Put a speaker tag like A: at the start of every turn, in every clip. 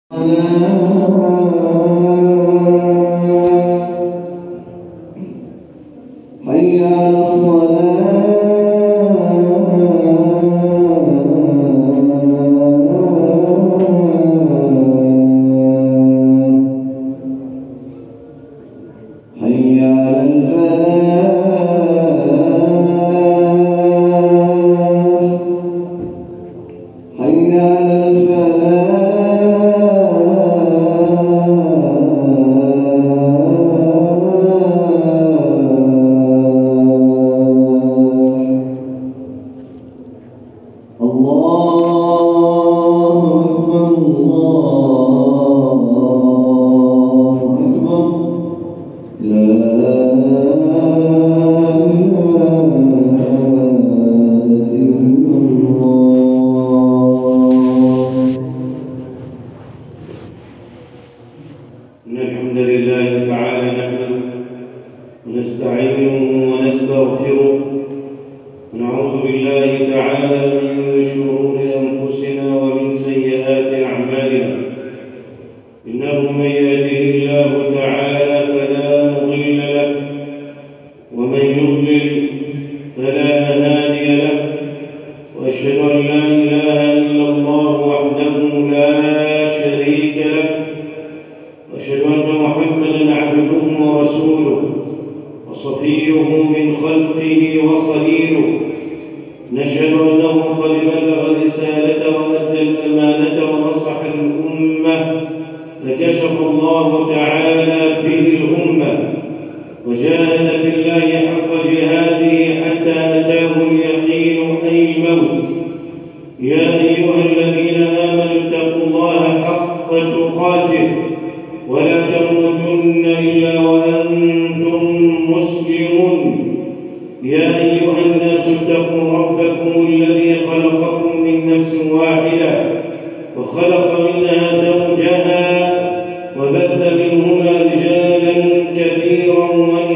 A: حي على الصلاة حي على الفلاح حي على الفلاح الله أكبر الله أكبر لا إله إلا الله
B: إن الحمد لله تعالى نحمده ونستعينه ونستغفره ونعوذ بالله تعالى من شرور أنفسنا ومن سيئات أعمالنا إنه من يهده الله تعالى فلا مضل له ومن يضلل فلا هادي له وأشهد أن لا إله إلا الله وحده لا شريك له واشهد ان محمدا عبده ورسوله وصفيه من خلقه وخليله نشهد انه قد بلغ الرساله وادى الامانه ونصح الامه فكشف الله تعالى به الامه وجاهد في الله حق جهاده حتى اتاه اليقين اي الموت يا ايها الذين امنوا اتقوا الله حق تقاته ولا تموتن الا وانتم مسلمون يا ايها الناس اتقوا ربكم الذي خلقكم من نفس واحده وخلق منها زوجها وبث منهما رجالا كثيرا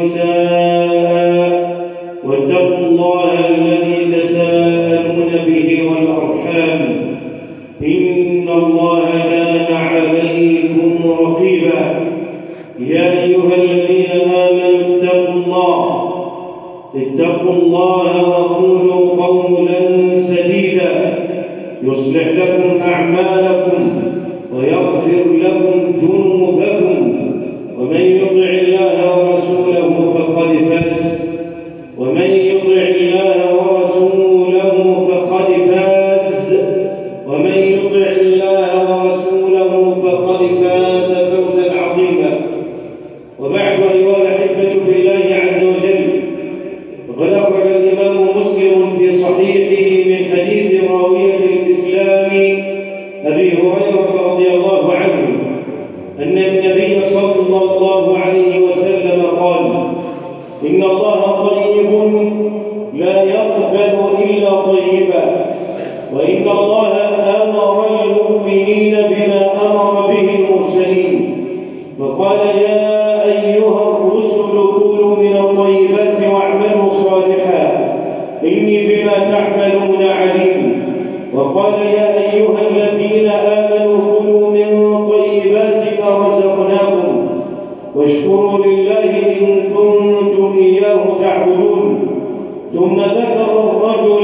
B: ونساء واتقوا الله الذي تساءلون به والارحام إن الله كان عليكم رقيبا يا أيها الذين آمنوا اتقوا الله اتقوا الله وقولوا قولا سديدا يصلح لكم أعمالكم ويغفر لكم ذنوبكم ومن يطع الله ورسوله فقد فاز ومن يطع الله ورسوله فقد فاز ومن يطع الله ورسوله فقد فاز فوزا عظيما وبعد ايها الاحبه في الله عز وجل فقد اخرج الامام مسلم في صحيحه من حديث راويه الاسلام ابي هريره رضي الله عنه ان النبي صلى الله عليه وسلم قال ان الله طيب لا يقبل الا طيبا وإن الله أمر المؤمنين بما أمر به المرسلين فقال يا أيها الرسل كلوا من الطيبات واعملوا صالحا إني بما تعملون عليم وقال يا أيها الذين آمنوا كلوا من طيبات ما رزقناكم واشكروا لله إن كنتم إياه تعبدون ثم ذكر الرجل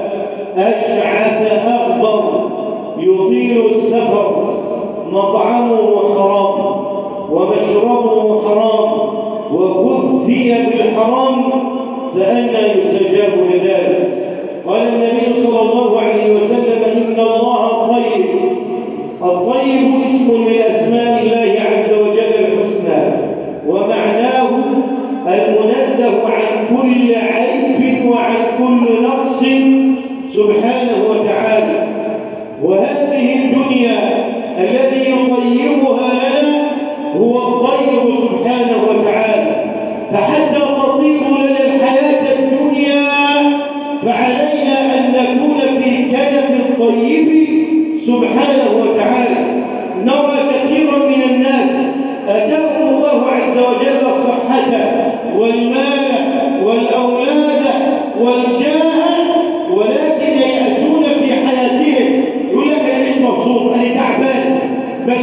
B: أشعث أغبر يطيل السفر مطعمه حرام ومشربه حرام وغذي بالحرام فأنى يستجاب لذلك قال النبي صلى الله عليه وسلم إن الله طيب الطيب اسم من أسماء الله عز وجل الحسنى ومعناه المنزه عن كل عيب وعن كل نقص سبحانه وتعالى وهذه الدنيا الذي يطيبها لنا هو الطيب سبحانه وتعالى فحتى تطيب لنا الحياة الدنيا فعلينا أن نكون في كنف الطيب سبحانه وتعالى نرى كثيرا من الناس أتاهم الله عز وجل الصحة والمال والأولاد والجاه ولكن ييأسون في حياتهم يقول لك أنا مش مبسوط أنا تعبان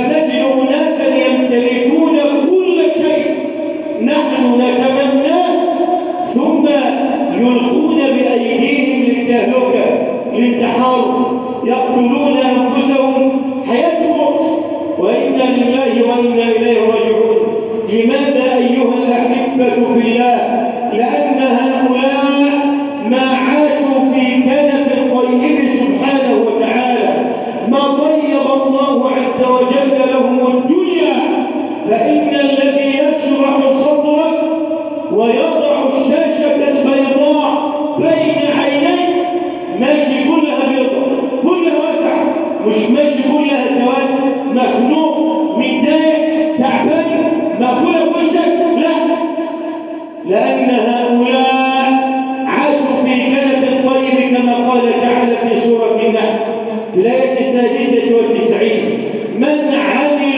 B: نجد أناسا يمتلكون كل شيء نحن نتمناه ثم يلقون بأيديهم للتهلكة الانتحار يقتلون أنفسهم حياة البؤس وإنا لله وإنا إليه راجعون لماذا أيها الأحبة في الله لأن هؤلاء ما عاشوا في كنف الطيب سبحانه وتعالى ما طيب الله عز وجل لهم الدنيا فإن الذي يشرح صدرك ويضع الشاشة البيضاء بين عينيك ماشي كلها بيضاء كلها واسعة مش ماشي كلها سواد مخنوق متضايق تعبان مقفولة في وشك لا لأن هؤلاء عاشوا في كنف الطيب كما قال تعالى في سورة النحل في الآية السادسة والتسعين من عمل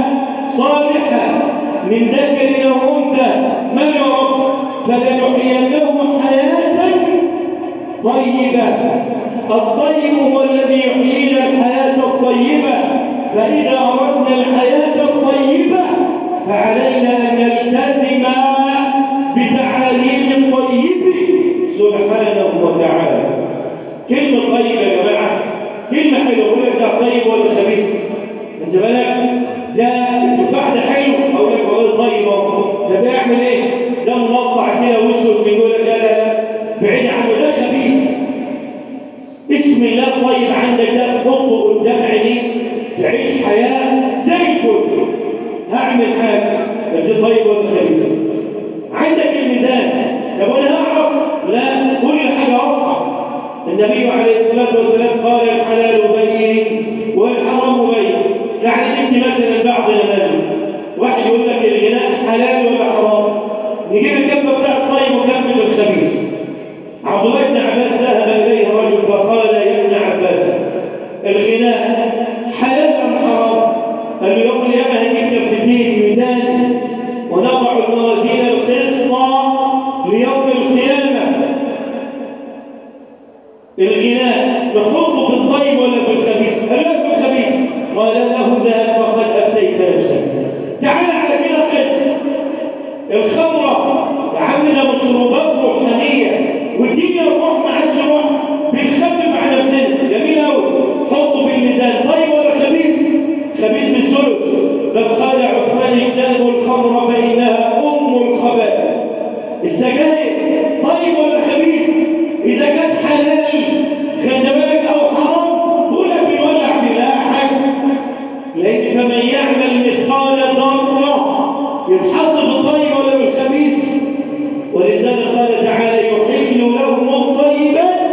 B: صالحا من ذكر أو أنثى من رب فلنحيينه حياة طيبة الطيب هو الذي يحيينا الحياة الطيبة فإذا أردنا الحياة الطيبة فعلينا أن نلتزم بتعاليم الطيب سبحانه وتعالى كلمة طيب يا جماعة كلمة حلوة أقول لك ده طيب ولا خبيث أنت بالك ده التفاح ده حلو أقول لك والله طيب أهو ده بيعمل إيه؟ ده مقطع كده واسود بيقول لك لا لا لا بعيد عنه ده خبيث اسم الله طيب عندك ده تحطه قدام عينيك تعيش حياة زي الفل هعمل حاجة ده طيب ولا خبيث عندك الميزان طب انا هعرف لا كل حاجة أرفع النبي عليه الصلاة والسلام قال الحلال بين والحرام بين يعني ندي مثلا بعض نماذج واحد يقول لك الغناء حلال ولا حرام نجيب الكفة بتاع الطيب وكفة الخبيث عبد الله بن عباس ذهب إليه رجل فقال يا ابن عباس الغناء حلال أم حرام؟ قال له يوم القيامة هنجيب كفتين ميزان ونضع الموازين القسط ليوم القيامة الغناء نحطه في الطيب ولا في الخبيث؟ قال لا في الخبيث قال له ذهب فقد أفتيت نفسك تعال على كده قس الخمرة يا عم ده مشروبات روحانية والدنيا الروح ما عادش روح بنخفف على نفسنا جميل قوي حطه في الميزان طيب ولا خبيث خبيث بالثلث بل قال عثمان اجتنبوا الخمر فانها ام الخبائث السجاير طيب ولا خبيث اذا كانت حلال خد بالك او حرام قول لك بنولع في لا حاجه لان فمن يعمل مثقال ذره يتحط في الطيب ولا بالخبيث ولذلك قال تعالى يحل لهم الطيبات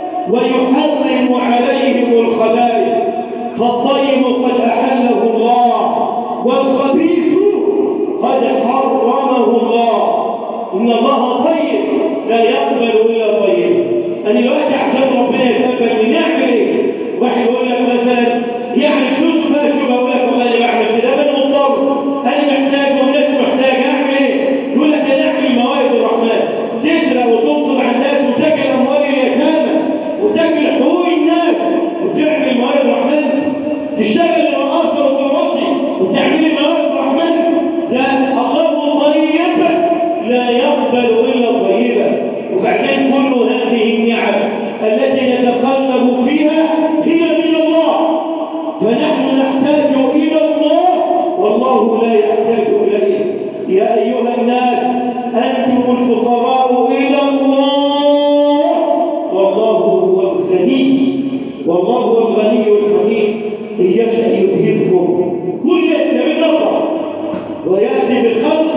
B: ويحرم عليهم الخبائث فالطيب قد أحله الله والخبيث قد حرمه الله إن الله طيب لا يقبل إلا طيب أنا دلوقتي عشان ربنا يتقبل مني أعمل إيه؟ واحد يقول لك مثلا يعني فلوس ما شو بقول لك والله أنا بعمل كده أنا مضطر أنا محتاج والناس محتاجة أعمل إيه؟ يقول لك أنا أعمل موائد الرحمن تسرق وتنصب على الناس وتاكل أموال اليتامى وتاكل حقوق الناس وتعمل موائد الرحمن تشتغل رقاصة وترقصي وتعملي موائد الرحمن لا الله طيب لا يقبل إلا طيبا وبعدين كل هذه النعم التي نتقلب فيها هي من الله فنحن نحتاج إلى الله والله لا يحتاج إلينا يا أيها الناس أنتم الفقراء إلى الله والله هو الغني والله هو الغني الحميد إن يشأ يذهبكم كل بالنظر ويأتي بخلق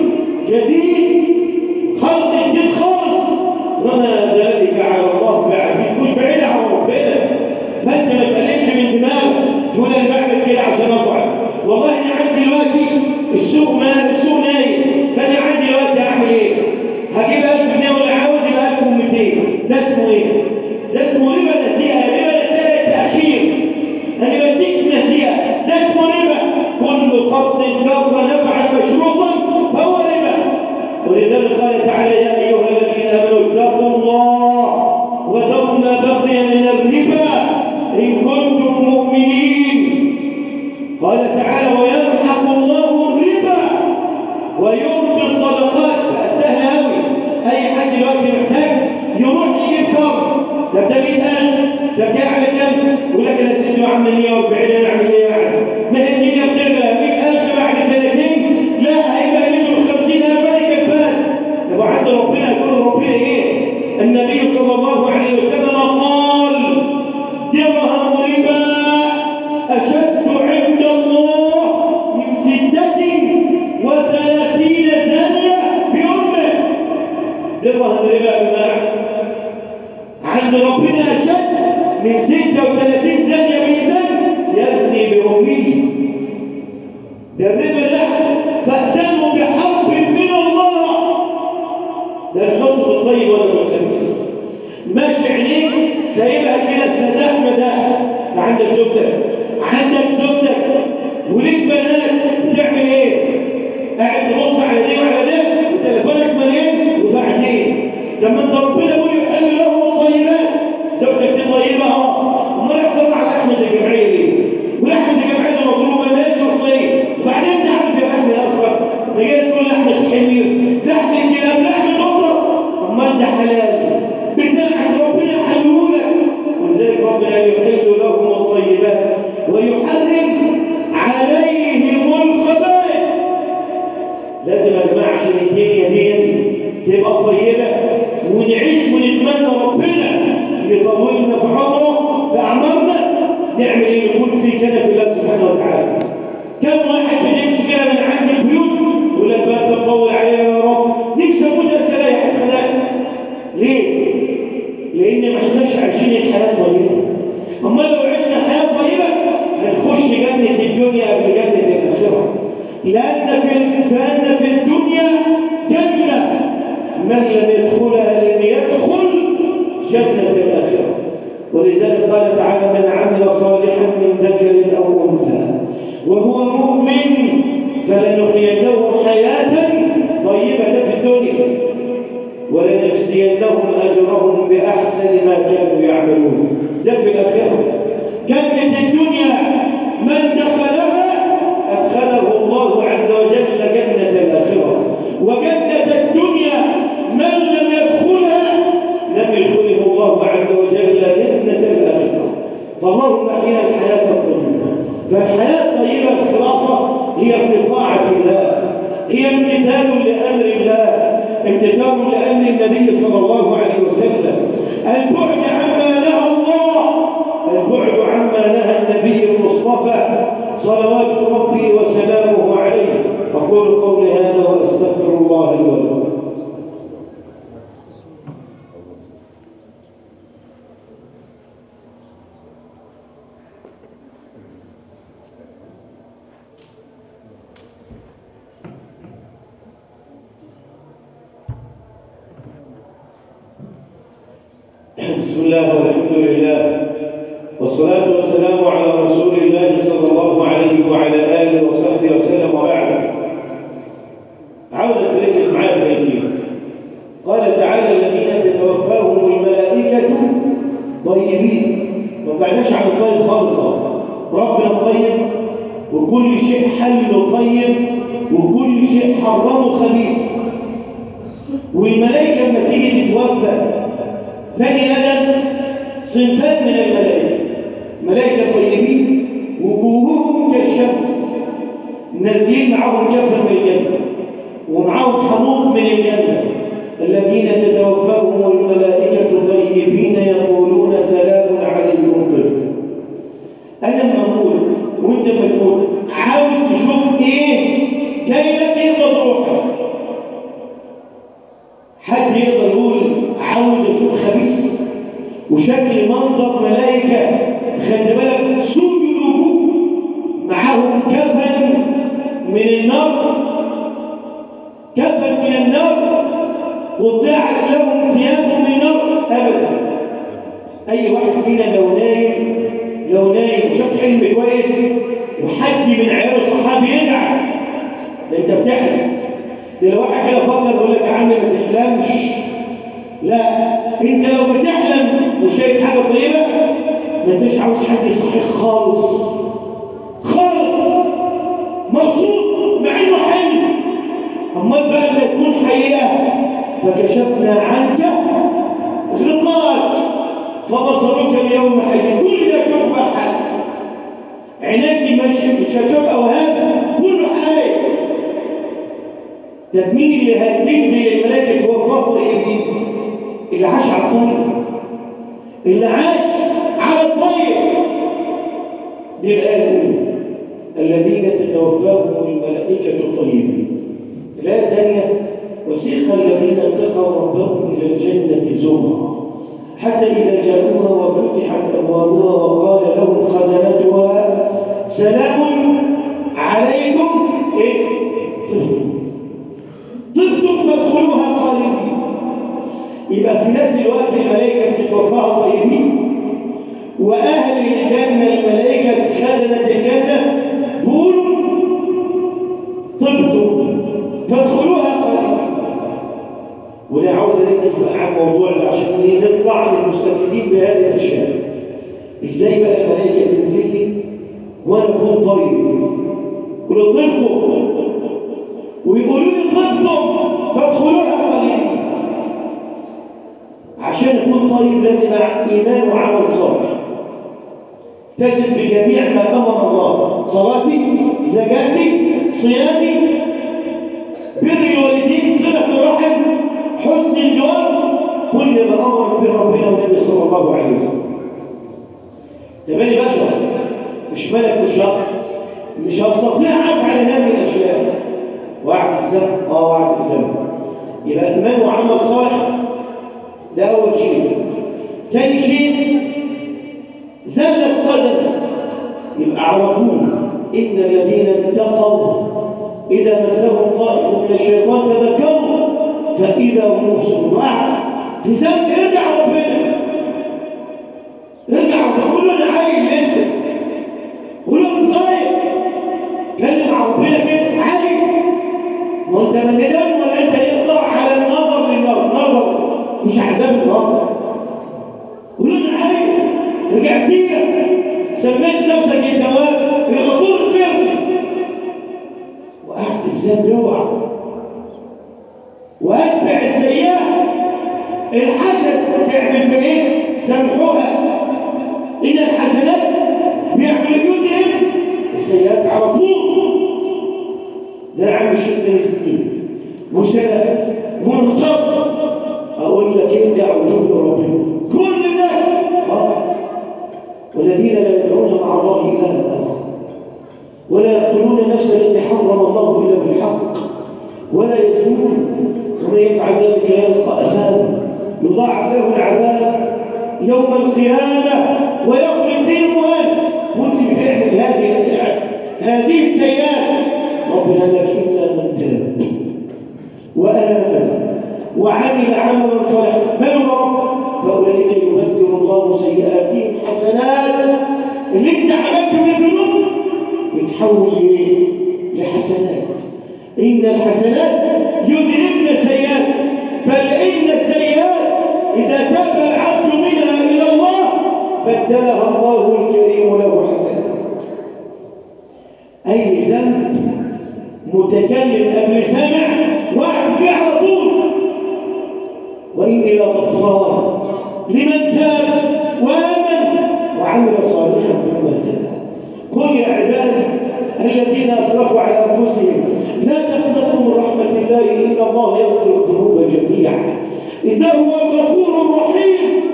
B: جديد خلق جديد خالص وما ذلك على الله بعزيز مش بعيد عن ربنا فانت ما تقلبش من دماغك تقول انا بعمل كده عشان اطعم والله انا عندي دلوقتي السوق ما السوق نايم فانا عندي دلوقتي اعمل ايه؟ هجيب 1000 جنيه ولا عاوز يبقى 1200 ده اسمه ايه؟ ده اسمه ربا نسيئه ربا نسيئه التاخير انا بديك نسيئه ده اسمه ربا كل قرض جر نفعا مشروطا فهو ربا ولذلك قال تعالى يا ايها الذين امنوا اتقوا الله وذروا ما بقي من الربا ان كنتم مؤمنين قال تعالى ويمحق الله الربا ويربي الصدقات بقت سهله قوي اي حد دلوقتي محتاج يروح يجيب كار ده ده 100000 ده جاي على كام يقول لك انا سيدي يا عم 140 انا اعمل ايه يعني ما هي الدنيا بتغلى 100000 بعد سنتين لا هيبقى قيمته 50000 انا كسبان طب عند ربنا يقول ربنا ايه النبي صلى الله عليه وسلم قال درهم ربا اشد عند الله من ستة وثلاثين ثانية بأمه درهم ربا يا جماعة عند ربنا أشد من 36 ثانية بإنسان يزني بأمه ده الربا ده فأتنوا بحرب من الله ده نحطه في الطيب ولا في الخبيث ماشي عينيك سايبها كده سداح مداح ده عندك زوجتك عندك زوجتك وليك بنات بتعمل ايه؟ قاعد تبص على دي وعلى ده وتليفونك مليان وبعدين لما انت ربنا يقول يحل لهم الطيبات زوجتك دي طيبه اه امال احضر على لحمه الجمعيه ليه؟ ولحمه الجمعيه دي مضروبه ماشي اصل ايه؟ وبعدين انت عارف يا لحمه يا اصفر ما جايز تقول لحمه حمير لحمه كلاب لحمه قطه امال ده حلال بتاعك ربنا حلولك ولذلك ربنا يحل لهم الطيبات ويحرم عليهم الخبائث لازم يا جماعه عشان الدنيا دي تبقى طيبه ونعيش ونتمنى ربنا يطولنا في عمره في اعمارنا نعمل اللي يكون في كنف الله سبحانه وتعالى كم واحد بتمشي كده من عند البيوت يقول لك بقى انت تطول عليا يا رب نفسي اموت استريح اتخنق ليه؟ لان ما احناش عايشين الحياه طيبه اما لو عشنا حياه طيبه هنخش جنه الدنيا قبل جنه الاخره لان في فان في الدنيا جنه من لم يدخلها لم يدخل جنه الاخره ولذلك قال تعالى من عمل صالحا من ذكر او انثى وهو مؤمن فلنحيينه حياه طيبه ده في الدنيا ولنجزينهم اجرهم باحسن ما كانوا يعملون ده في الاخره جنه الدنيا من دخلها ادخله الله عز وجل جنه الاخره وجنه الدنيا من لم يدخلها لم يدخله الله عز وجل جنه الاخره فاللهم احينا الحياه الطيبه فالحياه الطيبه الخلاصه هي في طاعه الله هي امتثال لامر الله امتثال لامر النبي صلى الله عليه وسلم البعد عما نهى الله البعد عما نهى النبي المصطفى صلوات ربي وسلامه عليه اقول قولي هذا واستغفر الله لي ولكم بسم الله والحمد لله والصلاة والسلام على رسول الله صلى الله عليه وعلى آله وصحبه وسلم وبعد عاوزك تركز معايا في ايتين قال تعالى الذين تتوفاهم الملائكة طيبين ما طلعناش عن الطيب خالص ربنا طيب وكل شيء حله طيب وكل شيء حرمه خبيث والملائكة لما تيجي تتوفى بني آدم صنفان من الملائكة ملائكة طيبين وجوههم كالشمس نازلين معاهم كفر من الجنة ومعاهم حنوط من الجنة الذين تتوفاهم الملائكة طيبين يقولون سلام عليكم طيب أنا لما أقول وأنت ما تقول عاوز تشوف إيه جاي لك يقبض روحك حد يقدر يقول عاوز اشوف خبيث وشكل منظر ملائكه خلي بالك سود الوجوه معاهم كفن من النار كفن من النار قطعت لهم ثياب من النار ابدا اي واحد فينا لو نايم لو نايم وشاف حلم كويس وحد من عيال الصحابه يزعل ده انت بتحلم ده لو واحد كده فكر يقول لك يا عم ما تحلمش لا انت لو بتحلم وشايف حاجه طيبه ما انتش عاوز حد يصحيك خالص خالص السيئة فكشفنا عنك غطاءك فبصرك اليوم حديد كل ده تشوف بقى حد عينيك دي مش مش هتشوف اوهام كله حي ده مين اللي هتنزل الملائكه توفاه طيبين اللي عاش على الطيب اللي عاش على الطيب دي الايه الاولى الذين تتوفاهم الملائكه الطيبين الايه الثانيه وسيق الذين اتقوا ربهم الى الجنه زمرا حتى إذا جاءوها وفتحت أبوابها وقال لهم خزنتها سلام عليكم إيه؟ طبتم طبتم فادخلوها خالدين يبقى في نفس الوقت الملائكة بتتوفاها طيبين وأهل الجنة الملائكة خزنة الجنة بيقولوا طبتم فادخلوها خالدين وأنا عاوز أركز بقى على الموضوع ده عشان إيه نطلع للمستفيدين بهذه الأشياء إزاي بقى الملائكة تنزل لي وأنا أكون طيب يقولوا طبتم ويقولوا لي طبتم فادخلوها خالدين عشان أكون طيب لازم إيمان وعمل صالح تزد بجميع ما أمر الله صلاتي زكاتي صيامي بر الوالدين صلة الرحم حسن الجوار كل ما أمر به ربنا والنبي صلى الله عليه وسلم ده بالي بشر مش ملك مش مش هستطيع أفعل هذه الأشياء وأعد في ذنب اه وأعد في ذنب يبقى إيمان وعمل صالح ده أول شيء ثاني شيء زلت قدم يبقى على طول إن الذين اتقوا إذا مسهم طائف من الشيطان تذكروا فإذا هم مبصرون واحد في ذنب ارجع ربنا ارجع ربنا قول له أنا عايل لسه قول له أنا صغير كلم مع ربنا كده عايل ما أنت مدلان ولا أنت يقطع على النظر للنظر نظر مش عذاب النظر قول له أنا عايل رجعت لك سميت نفسك الدواب الغفور الفرد وقعدت في ذنب اوعى واتبع السيئه الحسن تعمل في ايه تمحوها ان الحسنات بيعمل يذهب السيئات على طول ده يا عم شد سنين وسنه ونصب اقول لك ارجع وتوب لربنا كل ده اه والذين لا يدعون مع الله إلها آخر ولا يقتلون نفسا التي حرم الله إلا بالحق ولا يزنون ومن يفعل ذلك يلقى أثاما يضاعف له العذاب يوم القيامة ويخلد فيه المهان كل اللي بيعمل هذه هذه السيئات ربنا قال لك إلا من تاب وآمن وعمل عملا صالحا من هو رب فأولئك يبدل الله سيئاتهم حسنات اللي انت عملته من ذنوب يتحول لإيه؟ لحسنات إن الحسنات يذهبن السيئات بل إن السيئات إذا تاب العبد منها إلى الله بدلها الله الكريم له حسنات أي ذنب متكلم قبل سامع واحد فيه على طول وإني لغفار لمن تاب وآمن وعمل صالحا ثم اهتدى قل يا عبادي الذين أسرفوا على أنفسهم لا تقنطوا من رحمة الله إن الله يغفر الذنوب جميعا إنه هو الغفور الرحيم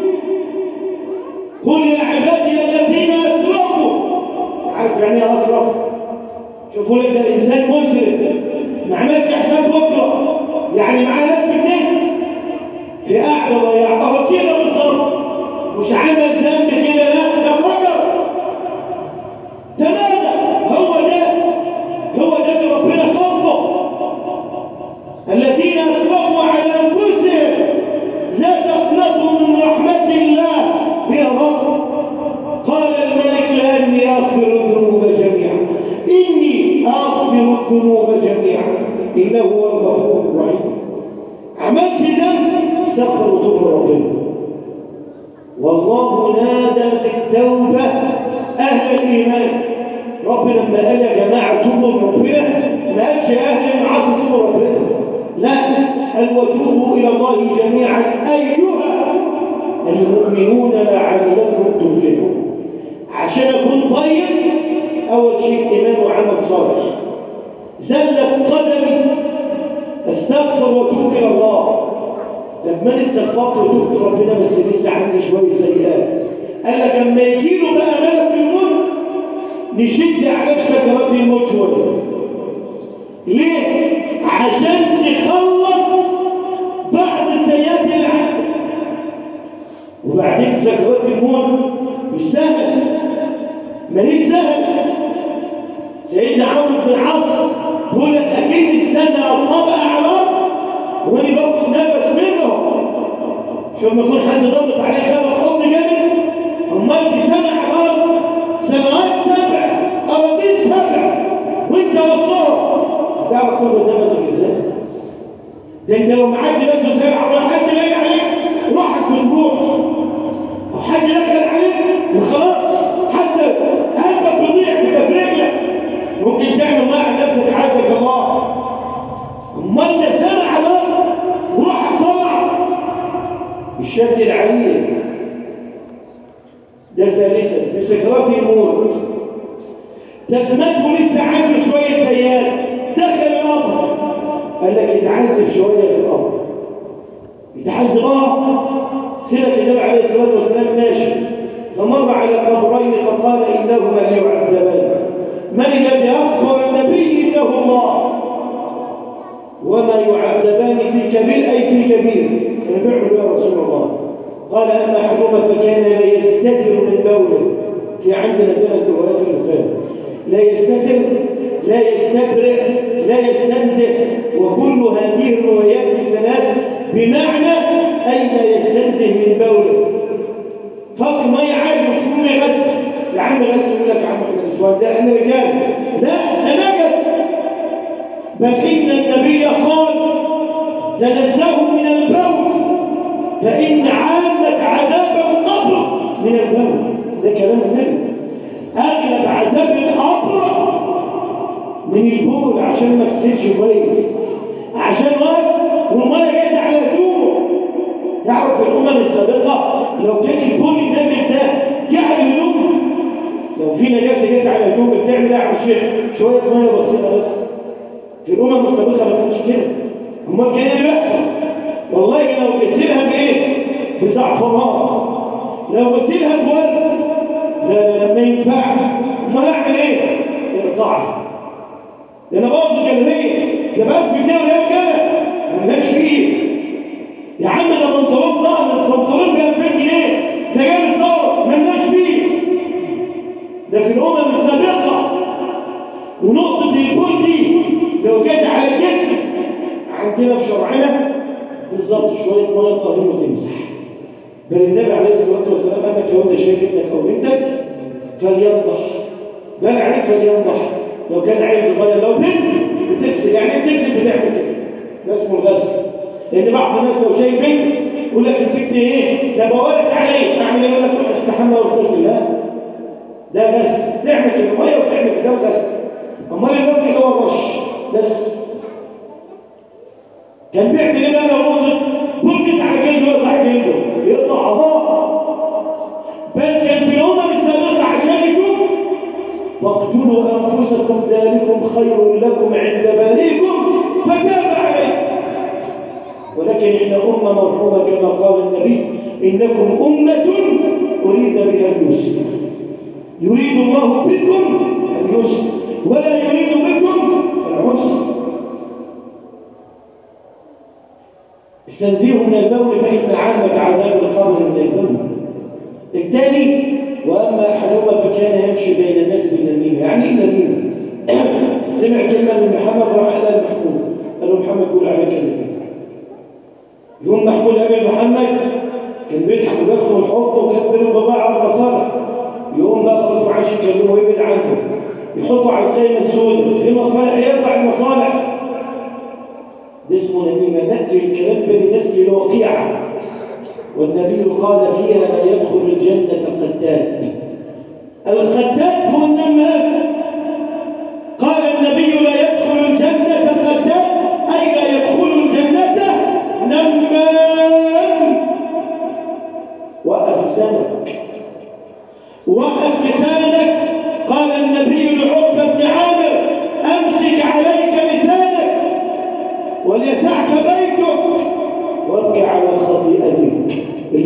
B: قل يا عبادي الذين أسرفوا عارف يعني ايه أسرف؟ شوفوا لك ده إنسان مسرف ما عملش حساب بكرة يعني معاه 1000 جنيه في قاعدة ضياع أهو كده بالظبط مش عمل ذنب كده لا ده فجر تماما هو ده هو ده اللي ربنا خلقه الذين أسرفوا على أنفسهم لا تقنطوا من رحمة الله يا رب قال الملك لأني أغفر الذنوب جميعا إني أغفر الذنوب جميعا إنه هو الغفور الرحيم عملت ذنب استغفر وتوب ربنا والله نادى بالتوبة أهل الإيمان ربنا لما قال يا جماعة توبوا ربنا ما قالش يا أهل المعاصي توبوا ربنا لا قال إلى الله جميعا أيها المؤمنون لعلكم تفلحون عشان أكون طيب أول شيء إيمان وعمل صالح زلت قدمي استغفر واتوب إلى الله طب ما أنا استغفرت وتوبت ربنا بس لسه عندي شوية سيئات قال لك اما يجي له بقى ملك الموت نشد على في سكرات الموت شويه ليه؟ عشان تخلص بعض السيئات اللي عندك وبعدين سكرات الموت مش سهل ما هي سهل سيدنا عمرو بن العاص بيقول لك اكن السنه طبقه على الارض وانا باخد نفس منه شوف ما يكون حد ضغط عليك هذا الحضن جامد امال دي سبع الارض سماوات سبع اراضين سبع وانت وسطهم هتعرف تاخد نفسك ازاي ده انت لو معدي بس وسارع ولا حد لاقي عليك روحك بتروح او حد دخل عليك وخلاص حسب قلبك بيضيع بيبقى في رجلك ممكن تعمل مع نفسك عزك الله امال ده سمع الارض وروحك طلع الشد العليل ده ثالثا في سكرات الموت تبنته لسه عنده شويه سيئات دخل القبر قال لك يتعذب شويه في القبر يتعذب اه سيرك النبي عليه الصلاه والسلام ماشي فمر على قبرين فقال انهما ليعذبان من الذي اخبر النبي انه الله وما يعذبان في كبير اي في كبير نبيعه يا رسول الله قال اما احدهما فكان لا يستتر من بوله في عندنا ثلاث روايات في البخاري لا يستتر لا يستبرئ لا يستنزه وكل هذه الروايات الثلاث بمعنى أي لا يستنزه من بوله فك ما يعادي مش مهم يغسل يا عم غسل يقول لك يا عم احنا نسوان ده احنا رجال لا ده نجس بل إن النبي قال تنزهوا من البول فإن عامة عذاب القبر من البول ده كلام النبي أغلب عذاب القبر من البول عشان ما تسيبش كويس عشان واقف والميه جت على هدومه يعرف الامم السابقه لو كان البول النجس ده جه على هدومه لو في نجاسه جت على هدومه بتعمل ايه يا عم الشيخ شويه ميه بسيطه بس في الامم السابقه ما كانش كده امال كان ايه اللي بيحصل والله لو غسلها بايه بزعفران لو غسلها بورد لا لا لا ما ينفعش امال اعمل ايه اقطعها ده انا باظ الجلابيه ده بقى في جنيه ولا كده مالهاش فيه يا عم ده بنطلون طقم البنطلون ب 2000 جنيه ده جايب الثوره مالناش فيه ده في الامم السابقه ونقطه البول دي لو جت على الجسم عندنا في شرعنا بالظبط شويه ميه طهرين وتمسح بل النبي عليه الصلاه والسلام قال لك لو انت شايف ابنك او بنتك فلينضح بل عليك فلينضح لو كان عيل صغير لو بنت بتغسل يعني ايه بتغسل بتعمل كده ده اسمه الغسل لان بعض الناس لو شايف بنت يقول لك البنت ايه تبولت عليه اعمل ايه يقول لك روح استحمى واغتسل لا ده غسل تعمل كده ميه وتعمل كده ده الغسل امال النظر اللي هو الرش بس كان بيعمل ايه بقى لو نقطه بلجت على جلده يقطع جلده يقطع اهو بل كان في الامم السابقه عشان يتوب فاقتلوا أنفسكم ذلكم خير لكم عند باريكم فتاب عليكم ولكن احنا أمة مرحومة كما قال النبي إنكم أمة أريد بها اليسر يريد الله بكم اليسر ولا يريد بكم العسر استنزيه من البول فإن عامة عذاب القبر من البول الثاني واما احدهما فكان يمشي بين الناس بالنميمه يعني ايه النميمه سمع كلمه من محمد راح قال لمحمود قال له محمد قول عليه كذا كذا يوم محمود قابل محمد كان بيضحك وبياخده ويحطه وكان بينه وبين بعض مصالح يقوم بقى خلاص ما عادش يكلمه ويبعد عنه يحطه على القايمه السوداء في مصالح يقطع المصالح ده اسمه نميمه نقل الكلام بين الناس للوقيعه والنبي قال فيها لا يدخل الجنة قتات القتات هو النمام قال النبي لا يدخل الجنة قتات أي لا يدخل الجنة نمام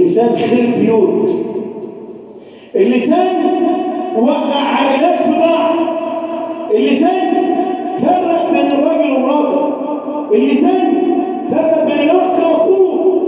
B: اللسان خرب بيوت اللسان وقع عائلات في بعض اللسان فرق بين الراجل ومراته اللسان فرق بين الاخ واخوه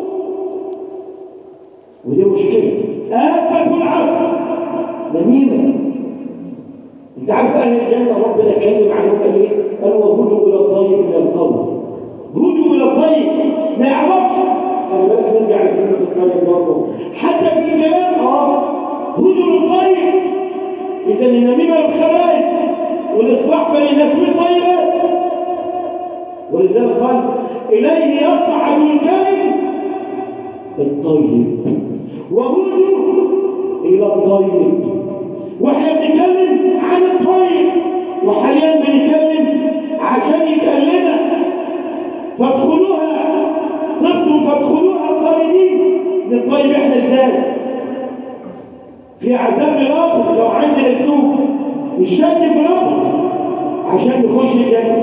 B: ودي مشكله آفة العفو نميمة انت عارف اهل الجنة ربنا اتكلم عنهم قال ايه؟ قال وهدوا الى الطيب من القول هدوا الى الطيب ما يعرفش خلي بالك نرجع لكلمة الطيب برضه حتى في الكلام اه هدوا للطيب اذا النميمة الخبائث والاصلاح بين الناس بالطيبات ولذلك قال اليه يصعد الكلم الطيب وهدوا الى الطيب واحنا بنتكلم عن الطيب وحاليا بنتكلم عشان يتقال لنا فادخلوها طبتم فادخلوها خالدين للطيب احنا ازاي في عذاب الارض لو عندنا اسلوب الشد في الارض عشان نخش الجنه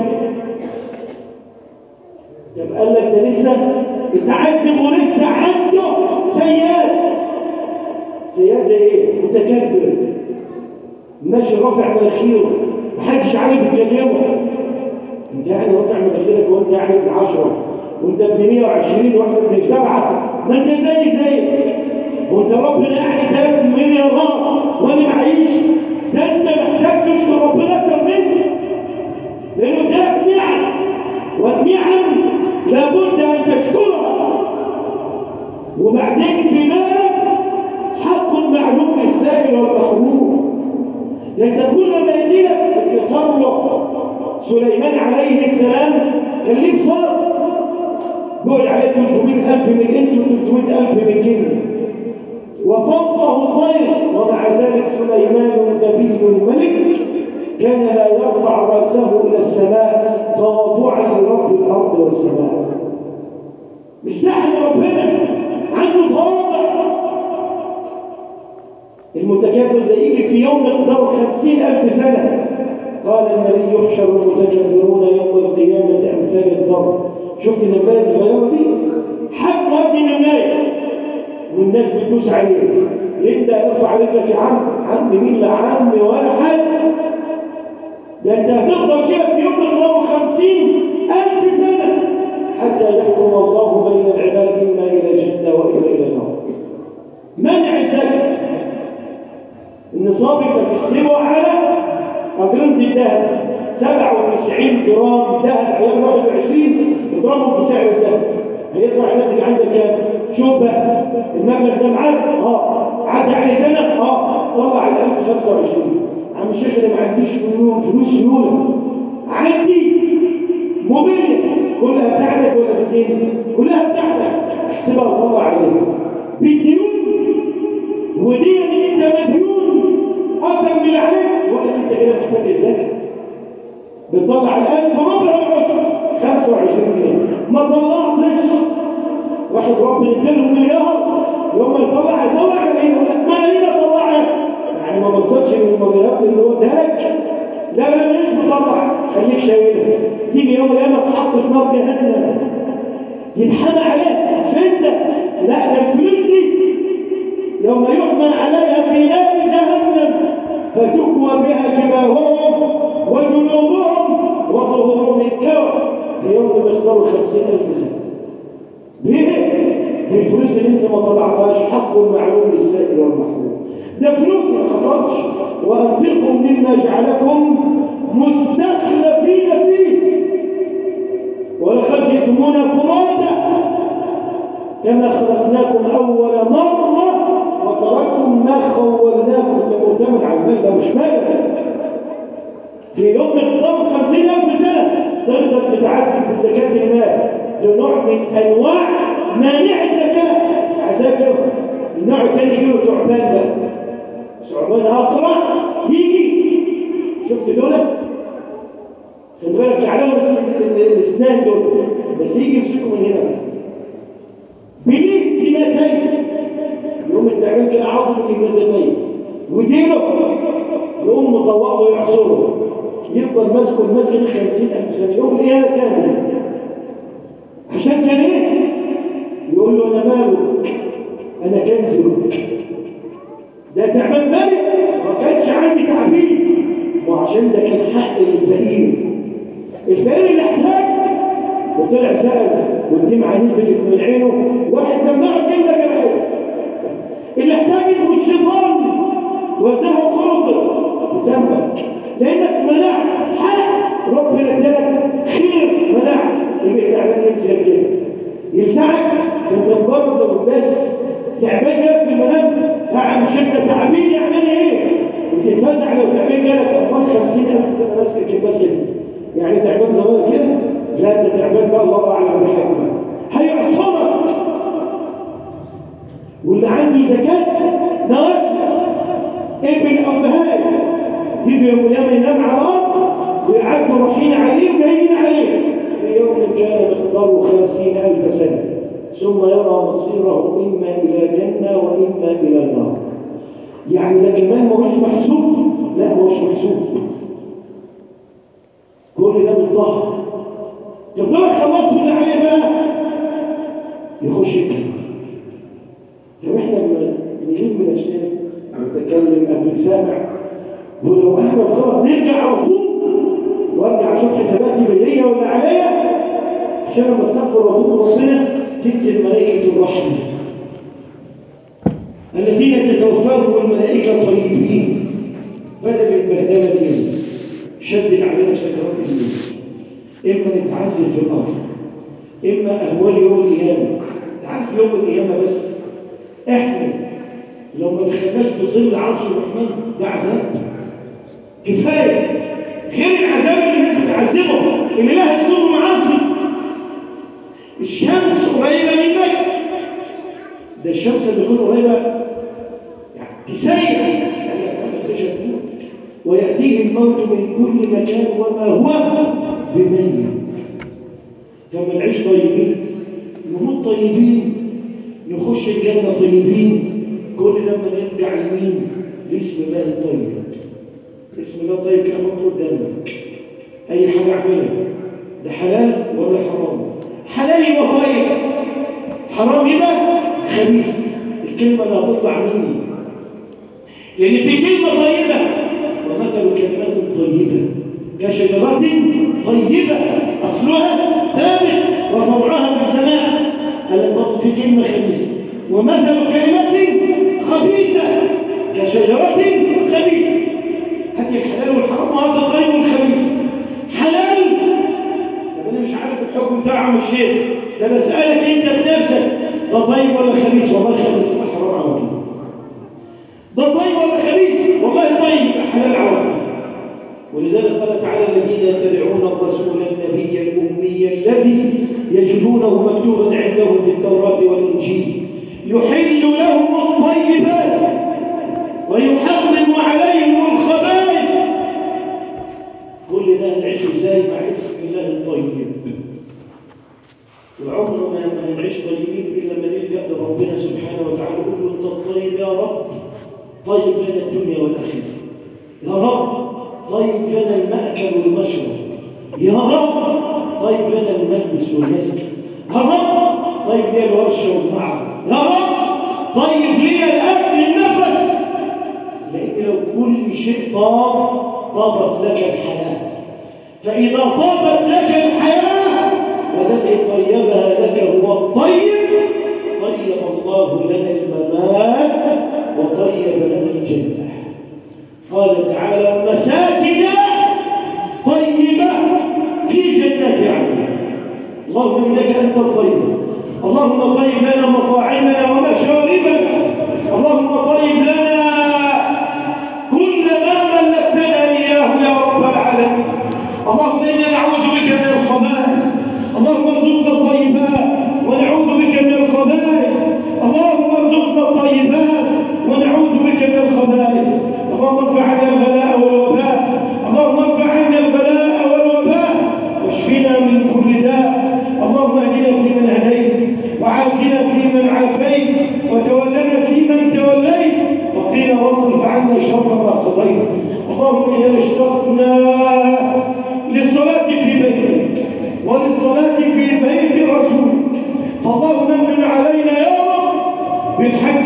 B: طب قال لك ده لسه اتعذب ولسه عنده سيئات سيئات زي ايه متكبر ماشي رافع مناخيره محدش عارف يكلمه انت يعني رافع مناخيرك وانت يعني ابن 10 وانت ابن 120 واحنا ابن سبعه ما انت زي زيك وانت ربنا يعني اداك مليارات وانا معيش ده انت محتاج تشكر ربنا اكتر مني لانه اداك نعم والنعم لابد ان تشكرها وبعدين في مالك حق معلوم للسائل والمحروم لأن كل ما يديلك التصرف سليمان عليه السلام كان ليه بصرف بقول عليه 300000 من الإنس و300000 من الجن وفوقه الطير ومع ذلك سليمان نبي ملك كان لا يرفع رأسه إلى السماء تواضعا لرب الأرض والسماء مستحي ربنا عنده تواضع المتكبر ده يجي في يوم مقداره خمسين ألف سنة قال النبي يحشر المتكبرون يوم القيامة أمثال الذر شفت النملاية الصغيرة دي حجم قد النملاية والناس بتدوس عليه يبدأ يرفع رجلك يا عم عم مين لا عم ولا حد ده انت هتفضل كده في يوم مقداره خمسين ألف سنة حتى يحكم الله بين العباد إما إلى جنة وإما إلى نار منع الزكاة النصاب انت بتحسبه على أجرمة الذهب 97 جرام ذهب عيار 21 اضربه بسعر الذهب هيطلع الناتج عندك كام؟ شوف بقى المبلغ ده معاك اه عدى عليه سنه اه طلع ال 1025 عم الشيخ انا ما عنديش فلوس سيوله عندي موبيليا كلها بتاعتك ولا بالدين كلها بتاعتك احسبها وطلع عليها بالديون ودي ان انت مديون اكتر من اللي عليك يقول لك انت كده محتاج الزكاه بتطلع الان في ربع العشر 25 جنيه ما طلعتش واحد ربنا اداله مليار يوم ما يطلع يطلع ملايين يقول لك ملايين اطلعها يعني ما بصتش من المليارات اللي هو اداها لك لا لا ماليش مطلع خليك شايلها تيجي يوم القيامه تحط في نار جهنم يتحمى عليها مش انت لا ده الفلوس دي يوم يحمل عليها في نار جهنم فتكوى بها جباههم وجنوبهم وظهورهم الكوى في يوم مقداره خمسين ألف سنة ليه؟ بالفلوس اللي انت ما طلعتهاش حق معلوم للسائل والمحروم ده فلوس ما حصلش وأنفقوا مما جعلكم مستخلفين فيه ولقد جئتمونا فرادا كما خلقناكم أول مرة وتركتم ما خولناكم ده معتمد على المال ده مش مالك في يوم مقدار خمسين ألف سنة تقدر تتعذب بزكاة المال لنوع من أنواع مانع الزكاة عذاب له النوع الثاني يجي له تعبان بقى ثعبان أقرع يجي شفت دول خد بالك عليهم الاسنان دول بس يجي يمسكوا من هنا بقى بليه سماتين يقوم التعبان كده عضو الجمازتين وديله يقوم مطوقه ويعصره يفضل ماسكه المسك ده 50000 سنه يقوم القيامه كامله عشان كان ايه؟ يقول له انا مالك انا كنزك ده تعبان مالك ما كانش عندي تعبين وعشان ده كان حق الفقير الفقير اللي احتاج وطلع سأل والدمعة نزلت من عينه واحد سمعه كلمة جرحه اللي احتاجته الشيطان وزعه خلطه بذنبك لانك منعت حق ربنا ادالك خير منعت يبقى تعبان يمسك كده يلسعك انت مجرد بس تعبان جالك في المنام لا مش انت تعبين يعني انا ايه وتتفزع لو تعبان جالك امال 50000 سنه ماسكه كده ماسكه يعني تعبان صغير كده لا ده تعبان بقى الله اعلم بحكمه هيعصرك واللي عنده زكاه نوافل ابن امهات يجي يوم القيامه ينام على الارض ويعدوا رايحين عليه وجايين عليه في يوم كان مقداره خمسين ألف سنة ثم يرى مصيره إما إلى جنة وإما إلى نار يعني ده كمان ما هوش محسوب لا ما هوش محسوب كل ده بالظهر تفضل خلصوا اللي عليه بقى يخش الجنة طب احنا نلم نفسنا نتكلم قبل سامع ولو احنا غلط نرجع على طول وارجع اشوف حساباتي باللية ولا عليا عشان لما استغفر واتوب ربنا تكتب ملائكة الرحمة الذين تتوفاهم الملائكة طيبين بدل البهدلة دي شدد علينا سكرات الموت اما نتعذب في الارض اما اهوال يوم القيامه تعرف يوم القيامه بس احنا لو ما دخلناش في ظل عرش الرحمن ده عذاب كفايه غير العذاب اللي الناس بتعذبه اللي لها ذنوب ومعاصي الشمس قريبه منك ده الشمس اللي تكون قريبه يعني تسيح لانك تشبه وياتيه الموت من كل مكان وما هو بميت لما نعيش طيبين نموت طيبين نخش الجنه طيبين كل لما نرجع لمين لاسم الله الطيب اسم الله الطيب كده حطه قدامك اي حاجه اعملها ده حلال ولا حرام حلال يبقى طيب حرام يبقى خبيث الكلمه اللي هتطلع مني لان في كلمه طيبه ومثل كلمه طيبه كشجره طيبه اصلها ثابت وفرعها في السماء قال برضه في كلمه خبيثه ومثل كلمه خبيثه كشجره خبيثه هات الحلال والحرام وهات الطيب والخبيث حلال طب انا مش عارف الحكم بتاع عم الشيخ ده بسالك انت بنفسك ده طيب ولا خبيث والله خبيث يبقى حرام على طول ده طيب ولا خبيث والله طيب يبقى حلال على طول ولذلك قال تعالى الذين يتبعون الرسول النبي الأمي الذي يجدونه مكتوبا عندهم في التوراة والإنجيل يحل لهم الطيبات ويحرم عليهم الخبائث كل ده هنعيشه ازاي مع اسم الله الطيب وعمرنا ما هنعيش طيبين الا لما نلجا لربنا سبحانه وتعالى نقول له انت الطيب يا رب طيب لنا الدنيا والاخره يا رب طيب لنا المأكل والمشرب يا رب طيب لنا الملبس والمسكن يا رب طيب لي الورشة والمعبد يا رب طيب لي الأكل النفس لأن لو كل شيء طاب طابت لك الحياة فإذا طابت لك الحياة والذي طيبها لك هو الطيب طيب الله لنا الممات وطيب لنا الجنة قال تعالى مساكن طيبة في جنات عدن اللهم إنك أنت الطيب اللهم طيب لنا مطاعمنا ومشاربنا اللهم طيب لنا كل ما ملكتنا إياه يا رب العالمين اللهم إنا نعوذ بك من الخبائث اللهم ارزقنا الطيبات ونعوذ بك من الخبائث اللهم ارزقنا الطيبات ونعوذ بك من الخبائث اللهم ارفع عنا الغلاء والوباء اللهم ارفع عنا الغلاء والوباء واشفنا من كل داء اللهم اهدنا فيمن هديت وعافنا فيمن عافيت وتولنا فيمن توليت وقنا واصرف عنا شر ما قضيت اللهم انا اشتقنا للصلاه في بيتك وللصلاه في بيت رسولك فاللهم امن علينا يا رب بالحج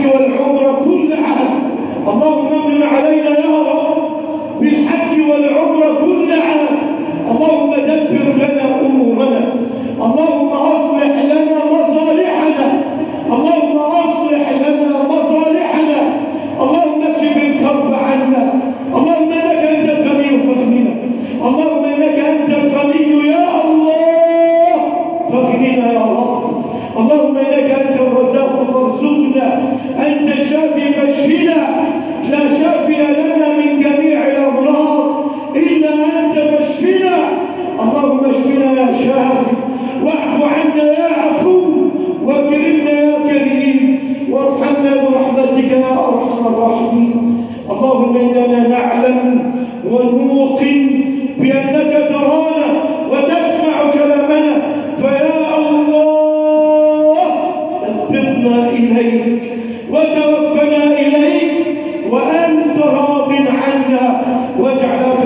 B: والعمرة كل عام اللهم امن علينا يا رب بالحج والعمرة كل عام اللهم دبر لنا أمورنا اللهم أصلح لنا مصالحنا اللهم أصلح لنا مصالحنا اللهم اكشف الكرب عنا اللهم انك انت الغني فاغننا اللهم انك انت الغني يا الله فاغننا يا رب اللهم انك انت الرزاق فارزقنا انت الشافي فاشفنا لا شافي لنا من جميع الامراض الا انت فاشفنا اللهم اشفنا يا شافي واعف عنا يا عفو واكرمنا يا كريم وارحمنا برحمتك يا ارحم الراحمين اللهم اننا نعلم ونوقن بانك ترانا وتسمع كلامنا فيا الله اقبضنا اليك وتوفنا اليك وانت راض عنا واجعل